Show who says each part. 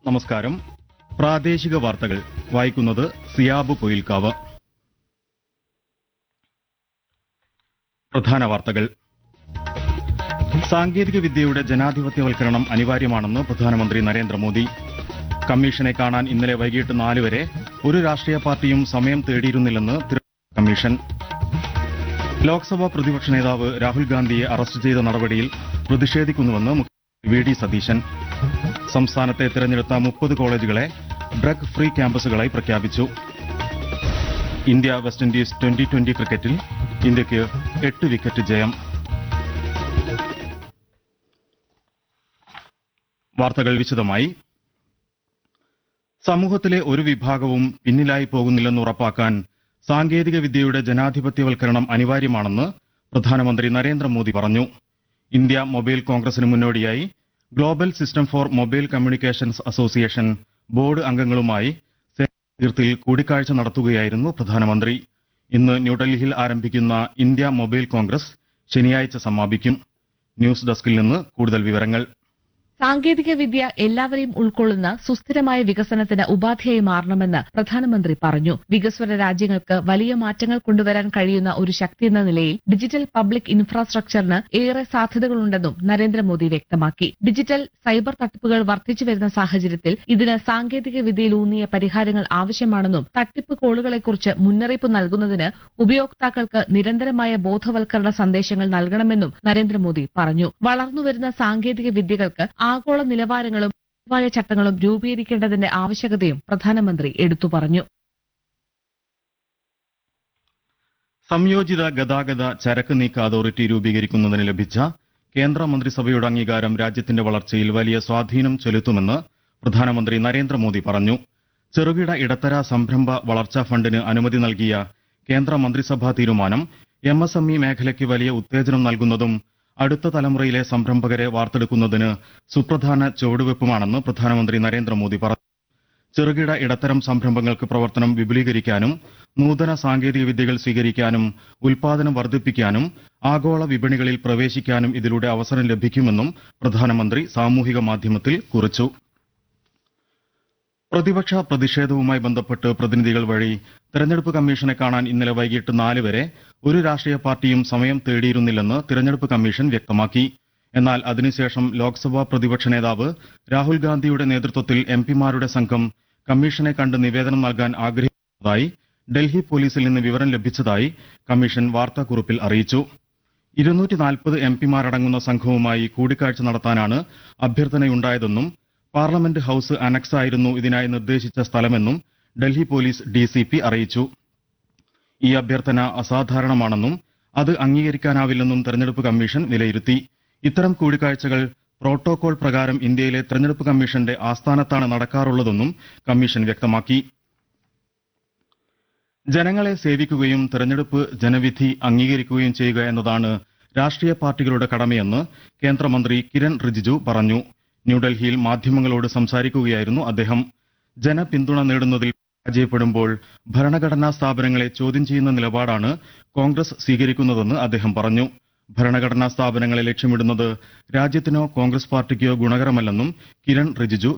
Speaker 1: നമസ്കാരം പ്രാദേശിക വാർത്തകൾ വായിക്കുന്നത് സിയാബ് പൊയിൽക്കാവ് പ്രധാന വാർത്തകൾ സാങ്കേതിക വിദ്യയുടെ ജനാധിപത്യവൽക്കരണം അനിവാര്യമാണെന്ന് പ്രധാനമന്ത്രി നരേന്ദ്രമോദി കമ്മീഷനെ കാണാൻ ഇന്നലെ വൈകിട്ട് നാല് വരെ ഒരു രാഷ്ട്രീയ പാർട്ടിയും സമയം തേടിയിരുന്നില്ലെന്ന് തിരഞ്ഞെടുപ്പ് കമ്മീഷൻ ലോക്സഭാ പ്രതിപക്ഷ നേതാവ് രാഹുൽ ഗാന്ധിയെ അറസ്റ്റ് ചെയ്ത നടപടിയിൽ പ്രതിഷേധിക്കുന്നുവെന്ന് മുഖ്യമന്ത്രി വി ഡി സതീശൻ സംസ്ഥാനത്തെ തിരഞ്ഞെടുത്ത മുപ്പത് കോളേജുകളെ ഡ്രഗ് ഫ്രീ ക്യാമ്പസുകളായി പ്രഖ്യാപിച്ചു India West Indies twenty twenty ക്രിക്കറ്റിൽ ഇന്ത്യയ്ക്ക് എട്ട് വിക്കറ്റ് ജയം വാർത്തകൾ വിശദമായി സമൂഹത്തിലെ ഒരു വിഭാഗവും പിന്നിലായി പോകുന്നില്ലെന്ന് ഉറപ്പാക്കാൻ സാങ്കേതിക വിദ്യയുടെ ജനാധിപത്യവൽക്കരണം അനിവാര്യമാണെന്ന് പ്രധാനമന്ത്രി നരേന്ദ്രമോദി പറഞ്ഞു ഇന്ത്യ മൊബൈൽ കോൺഗ്രസിന് മുന്നോടിയായി global system for mobile communications association board അംഗങ്ങളുമായി തീർത്തിൽ കൂടിക്കാഴ്ച നടത്തുകയായിരുന്നു പ്രധാനമന്ത്രി ഇന്ന് ന്യൂഡൽഹിയിൽ ആരംഭിക്കുന്ന ഇന്ത്യ മൊബൈൽ കോൺഗ്രസ് ശനിയാഴ്ച സമാപിക്കും ന്യൂസ് ഡെസ്കിൽ നിന്ന് കൂടുതൽ വിവരങ്ങൾ
Speaker 2: സാങ്കേതിക വിദ്യ എല്ലാവരെയും ഉൾക്കൊള്ളുന്ന സുസ്ഥിരമായ വികസനത്തിന് ഉപാധിയായി മാറണമെന്ന് പ്രധാനമന്ത്രി പറഞ്ഞു വികസ്വര രാജ്യങ്ങൾക്ക് വലിയ മാറ്റങ്ങൾ കൊണ്ടുവരാൻ കഴിയുന്ന ഒരു ശക്തി എന്ന നിലയിൽ ഡിജിറ്റൽ പബ്ലിക് ഇൻഫ്രാസ്ട്രക്ചറിന് ഏറെ സാധ്യതകളുണ്ടെന്നും നരേന്ദ്രമോദി വ്യക്തമാക്കി ഡിജിറ്റൽ സൈബർ തട്ടിപ്പുകൾ വർദ്ധിച്ചു വരുന്ന സാഹചര്യത്തിൽ ഇതിന് സാങ്കേതിക വിദ്യയിലൂന്നിയ പരിഹാരങ്ങൾ ആവശ്യമാണെന്നും തട്ടിപ്പ് കോളുകളെക്കുറിച്ച് മുന്നറിയിപ്പ് നൽകുന്നതിന് ഉപയോക്താക്കൾക്ക് നിരന്തരമായ ബോധവൽക്കരണ സന്ദേശങ്ങൾ നൽകണമെന്നും നരേന്ദ്രമോദി പറഞ്ഞു വളർന്നുവരുന്ന സാങ്കേതിക വിദ്യകൾക്ക് ആഗോള നിലവാരങ്ങളും പൊതുവായ ചട്ടങ്ങളും രൂപീകരിക്കേണ്ടതിന്റെ ആവശ്യകതയും പ്രധാനമന്ത്രി എടുത്തു പറഞ്ഞു
Speaker 1: സംയോജിത ഗതാഗത ചരക്ക് നീക്ക അതോറിറ്റി രൂപീകരിക്കുന്നതിന് ലഭിച്ച കേന്ദ്ര മന്ത്രിസഭയുടെ അംഗീകാരം രാജ്യത്തിന്റെ വളർച്ചയിൽ വലിയ സ്വാധീനം ചെലുത്തുമെന്ന് പ്രധാനമന്ത്രി നരേന്ദ്രമോദി പറഞ്ഞു ചെറുകിട ഇടത്തര സംരംഭ വളർച്ചാ ഫണ്ടിന് അനുമതി നൽകിയ കേന്ദ്ര മന്ത്രിസഭാ തീരുമാനം എം എസ് എം ഇ മേഖലയ്ക്ക് വലിയ ഉത്തേജനം നൽകുന്നതും അടുത്ത തലമുറയിലെ സംരംഭകരെ വാർത്തെടുക്കുന്നതിന് സുപ്രധാന ചുവടുവെപ്പുമാണെന്ന് പ്രധാനമന്ത്രി നരേന്ദ്രമോദി പറഞ്ഞു ചെറുകിട ഇടത്തരം സംരംഭങ്ങൾക്ക് പ്രവർത്തനം വിപുലീകരിക്കാനും നൂതന സാങ്കേതിക വിദ്യകൾ സ്വീകരിക്കാനും ഉൽപാദനം വർദ്ധിപ്പിക്കാനും ആഗോള വിപണികളിൽ പ്രവേശിക്കാനും ഇതിലൂടെ അവസരം ലഭിക്കുമെന്നും പ്രധാനമന്ത്രി സാമൂഹിക മാധ്യമത്തിൽ കുറിച്ചു പ്രതിപക്ഷ പ്രതിഷേധവുമായി ബന്ധപ്പെട്ട് പ്രതിനിധികൾ വഴി തെരഞ്ഞെടുപ്പ് കമ്മീഷനെ കാണാൻ ഇന്നലെ വൈകിട്ട് നാല് വരെ ഒരു രാഷ്ട്രീയ പാർട്ടിയും സമയം തേടിയിരുന്നില്ലെന്ന് തിരഞ്ഞെടുപ്പ് കമ്മീഷൻ വ്യക്തമാക്കി എന്നാൽ അതിനുശേഷം ലോക്സഭാ പ്രതിപക്ഷ നേതാവ് രാഹുൽ ഗാന്ധിയുടെ നേതൃത്വത്തിൽ എം പിമാരുടെ സംഘം കമ്മീഷനെ കണ്ട് നിവേദനം നൽകാൻ ആഗ്രഹിക്കുന്നതായി ഡൽഹി പോലീസിൽ നിന്ന് വിവരം ലഭിച്ചതായി കമ്മീഷൻ വാർത്താക്കുറിപ്പിൽ അറിയിച്ചു ഇരുന്നൂറ്റി നാൽപ്പത് എം പിമാരടങ്ങുന്ന സംഘവുമായി കൂടിക്കാഴ്ച നടത്താനാണ് അഭ്യർത്ഥനയുണ്ടായതെന്നും പാർലമെന്റ് ഹൌസ് അനക്സ് ആയിരുന്നു ഇതിനായി നിർദ്ദേശിച്ച സ്ഥലമെന്നും ഡൽഹി പോലീസ് ഡിസിപി അറിയിച്ചു ഈ അഭ്യർത്ഥന അസാധാരണമാണെന്നും അത് അംഗീകരിക്കാനാവില്ലെന്നും തെരഞ്ഞെടുപ്പ് കമ്മീഷൻ വിലയിരുത്തി ഇത്തരം കൂടിക്കാഴ്ചകൾ പ്രോട്ടോകോൾ പ്രകാരം ഇന്ത്യയിലെ തെരഞ്ഞെടുപ്പ് കമ്മീഷന്റെ ആസ്ഥാനത്താണ് നടക്കാറുള്ളതെന്നും കമ്മീഷൻ വ്യക്തമാക്കി ജനങ്ങളെ സേവിക്കുകയും തെരഞ്ഞെടുപ്പ് ജനവിധി അംഗീകരിക്കുകയും ചെയ്യുക എന്നതാണ് രാഷ്ട്രീയ പാർട്ടികളുടെ കടമയെന്ന് കേന്ദ്രമന്ത്രി കിരൺ റിജിജു പറഞ്ഞു ന്യൂഡൽഹിയിൽ മാധ്യമങ്ങളോട് സംസാരിക്കുകയായിരുന്നു അദ്ദേഹം ജനപിന്തുണ നേടുന്നതിൽ പരാജയപ്പെടുമ്പോൾ ഭരണഘടനാ സ്ഥാപനങ്ങളെ ചോദ്യം ചെയ്യുന്ന നിലപാടാണ് കോൺഗ്രസ് സ്വീകരിക്കുന്നതെന്ന് അദ്ദേഹം പറഞ്ഞു ഭരണഘടനാ സ്ഥാപനങ്ങളെ ലക്ഷ്യമിടുന്നത് രാജ്യത്തിനോ കോൺഗ്രസ് പാർട്ടിക്കോ ഗുണകരമല്ലെന്നും കിരൺ റിജിജു